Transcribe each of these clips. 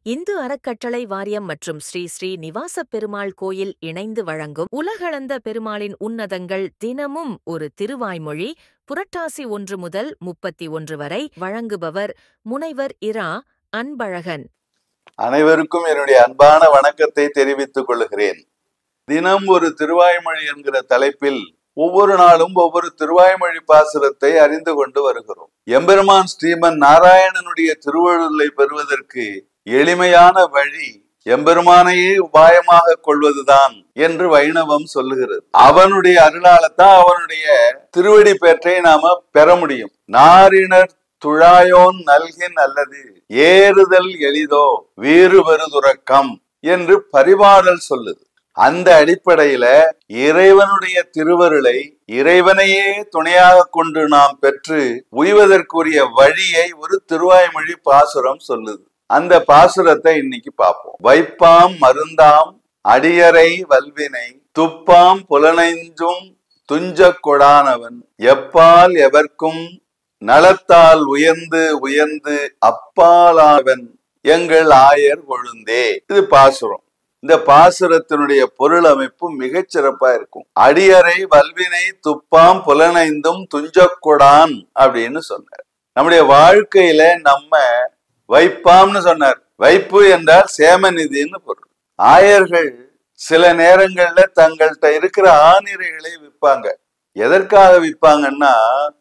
இந்து அறக்கட்டளை வாரியம் மற்றும் ஸ்ரீ ஸ்ரீ நிவாசப் பெருமாள் கோயில் இணைந்து வழங்கும் உலகளந்த பெருமாளின் உன்னதங்கள் தினமும் ஒரு திருவாய்மொழி புரட்டாசி ஒன்று முதல் முப்பத்தி ஒன்று வரை வழங்குபவர் முனைவர் இரா அன்பழகன் அனைவருக்கும் என்னுடைய அன்பான வணக்கத்தை தெரிவித்துக் கொள்கிறேன் தினம் ஒரு திருவாய்மொழி என்கிற தலைப்பில் ஒவ்வொரு நாளும் ஒவ்வொரு திருவாய்மொழி பாசுரத்தை அறிந்து கொண்டு வருகிறோம் எம்பெருமான் ஸ்ரீமன் நாராயணனுடைய திருவள்ளுவலை பெறுவதற்கு எளிமையான வழி எம்பெருமானையே உபாயமாக கொள்வதுதான் என்று வைணவம் சொல்லுகிறது அவனுடைய அருளாலத்தான் அவனுடைய திருவடி பெற்றை நாம பெற முடியும் நாரினர் துழாயோன் நல்கின் அல்லது ஏறுதல் எளிதோ வீறு பெருதுறக்கம் என்று பரிபாடல் சொல்லுது அந்த அடிப்படையில இறைவனுடைய திருவருளை இறைவனையே துணையாக கொண்டு நாம் பெற்று உய்வதற்குரிய வழியை ஒரு திருவாய்மொழி பாசுரம் சொல்லுது அந்த பாசுரத்தை இன்னைக்கு பார்ப்போம் வைப்பாம் மருந்தாம் அடியரை வல்வினை துப்பாம் புலனைஞ்சும் துஞ்சக் கொடானவன் எப்பால் எவர்க்கும் நலத்தால் உயர்ந்து உயர்ந்து அப்பாலாவன் எங்கள் ஆயர் கொழுந்தே இது பாசுரம் இந்த பாசுரத்தினுடைய பொருள் அமைப்பு மிகச் சிறப்பா இருக்கும் அடியறை வல்வினை துப்பாம் புலனைந்தும் துஞ்சக்கொடான் அப்படின்னு சொன்னார் நம்முடைய வாழ்க்கையில நம்ம வைப்பாம்னு சொன்னார் வைப்பு என்றால் சேமநிதின்னு பொருள் ஆயர்கள் சில நேரங்கள்ல தங்கள்கிட்ட இருக்கிற ஆணிரைகளை விற்பாங்க எதற்காக விற்பாங்கன்னா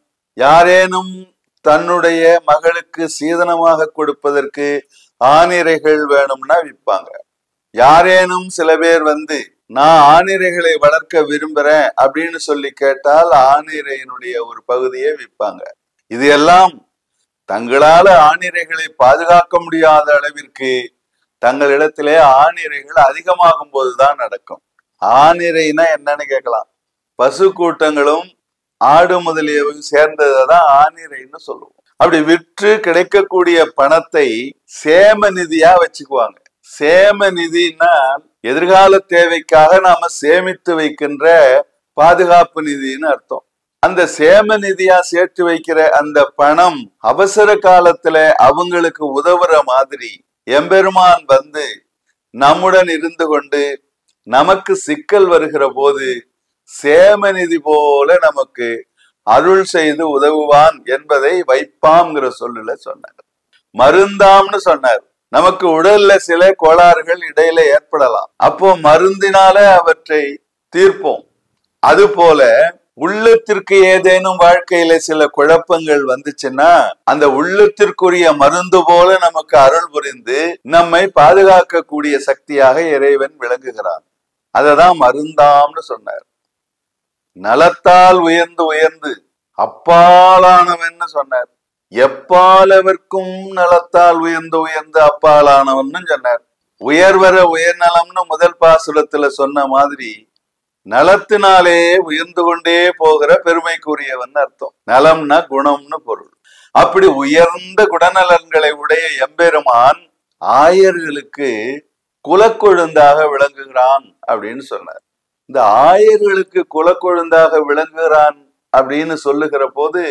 யாரேனும் தன்னுடைய மகளுக்கு சீதனமாக கொடுப்பதற்கு ஆணிரைகள் வேணும்னா விற்பாங்க யாரேனும் சில பேர் வந்து நான் ஆணிரைகளை வளர்க்க விரும்புறேன் அப்படின்னு சொல்லி கேட்டால் ஆணிரையினுடைய ஒரு பகுதியை விற்பாங்க இது எல்லாம் தங்களால ஆணிரைகளை பாதுகாக்க முடியாத அளவிற்கு தங்களிடத்திலே ஆணிரைகள் அதிகமாகும் போதுதான் நடக்கும் ஆணிரைனா என்னன்னு கேட்கலாம் பசு கூட்டங்களும் ஆடு முதலியவை சேர்ந்ததை தான் ஆணிரைன்னு சொல்லுவோம் அப்படி விற்று கிடைக்கக்கூடிய பணத்தை சேம நிதியா வச்சுக்குவாங்க சேம நிதினா எதிர்கால தேவைக்காக நாம சேமித்து வைக்கின்ற பாதுகாப்பு நிதின்னு அர்த்தம் அந்த சேம நிதியா சேர்த்து வைக்கிற அந்த பணம் அவசர காலத்துல அவங்களுக்கு உதவுற மாதிரி எம்பெருமான் வந்து நம்முடன் இருந்து கொண்டு நமக்கு சிக்கல் வருகிற போது சேமநிதி போல நமக்கு அருள் செய்து உதவுவான் என்பதை வைப்பாம்ங்கிற சொல்லுல சொன்னார் மருந்தாம்னு சொன்னார் நமக்கு உடல்ல சில கோளாறுகள் இடையில ஏற்படலாம் அப்போ மருந்தினால அவற்றை தீர்ப்போம் அது போல உள்ளத்திற்கு ஏதேனும் வாழ்க்கையில சில குழப்பங்கள் வந்துச்சுன்னா அந்த உள்ளத்திற்குரிய மருந்து போல நமக்கு அருள் புரிந்து நம்மை பாதுகாக்கக்கூடிய சக்தியாக இறைவன் விளங்குகிறான் அததான் மருந்தாம்னு சொன்னார் நலத்தால் உயர்ந்து உயர்ந்து அப்பாலானவன் சொன்னார் எப்பாலவர்க்கும் நலத்தால் உயர்ந்து உயர்ந்து அப்பாலானவன் சொன்னார் உயர்வர உயர்நலம்னு முதல் பாசுரத்துல சொன்ன மாதிரி நலத்தினாலே உயர்ந்து கொண்டே போகிற பெருமைக்குரியவன் அர்த்தம் நலம்னா குணம்னு பொருள் அப்படி உயர்ந்த குணநலன்களை உடைய எம்பெருமான் ஆயர்களுக்கு குலக்கொழுந்தாக விளங்குகிறான் அப்படின்னு சொன்னார் இந்த ஆயர்களுக்கு குலக்கொழுந்தாக விளங்குகிறான் அப்படின்னு சொல்லுகிற போது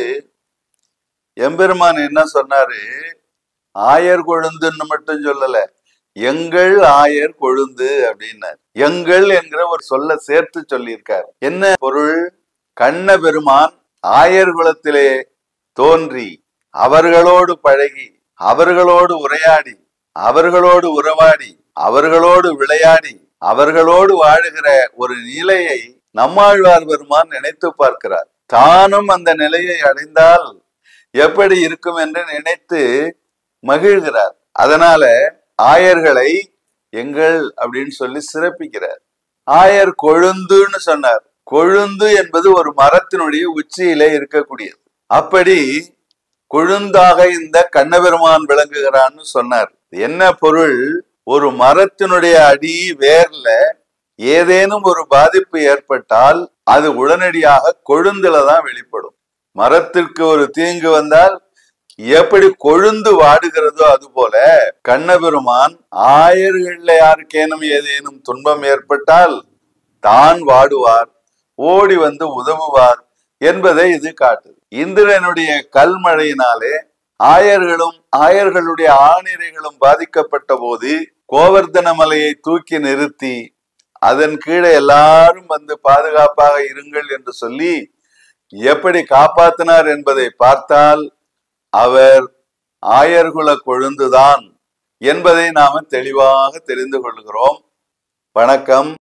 எம்பெருமான் என்ன சொன்னாரு ஆயர் கொழுந்துன்னு மட்டும் சொல்லல எங்கள் ஆயர் கொழுந்து அப்படின்னார் எங்கள் என்கிற ஒரு சொல்ல சேர்த்து சொல்லியிருக்கார் என்ன பொருள் கண்ண பெருமான் ஆயர் குலத்திலே தோன்றி அவர்களோடு பழகி அவர்களோடு உரையாடி அவர்களோடு உறவாடி அவர்களோடு விளையாடி அவர்களோடு வாழுகிற ஒரு நிலையை நம்மாழ்வார் பெருமான் நினைத்து பார்க்கிறார் தானும் அந்த நிலையை அடைந்தால் எப்படி இருக்கும் என்று நினைத்து மகிழ்கிறார் அதனால ஆயர்களை எங்கள் அப்படின்னு சொல்லி சிறப்பிக்கிறார் ஆயர் கொழுந்துன்னு சொன்னார் கொழுந்து என்பது ஒரு மரத்தினுடைய உச்சியிலே இருக்கக்கூடியது அப்படி கொழுந்தாக இந்த கண்ணபெருமான் விளங்குகிறான்னு சொன்னார் என்ன பொருள் ஒரு மரத்தினுடைய அடி வேர்ல ஏதேனும் ஒரு பாதிப்பு ஏற்பட்டால் அது உடனடியாக கொழுந்துல தான் வெளிப்படும் மரத்திற்கு ஒரு தீங்கு வந்தால் எப்படி கொழுந்து வாடுகிறதோ அது போல கண்ணபெருமான் ஆயர்கள்ல யாருக்கேனும் ஏதேனும் துன்பம் ஏற்பட்டால் தான் வாடுவார் ஓடி வந்து உதவுவார் என்பதை இது காட்டுது இந்திரனுடைய கல்மழையினாலே ஆயர்களும் ஆயர்களுடைய ஆணிரைகளும் பாதிக்கப்பட்ட போது கோவர்தன மலையை தூக்கி நிறுத்தி அதன் கீழே எல்லாரும் வந்து பாதுகாப்பாக இருங்கள் என்று சொல்லி எப்படி காப்பாத்தினார் என்பதை பார்த்தால் அவர் ஆயர்குல கொழுந்துதான் என்பதை நாம தெளிவாக தெரிந்து கொள்கிறோம் வணக்கம்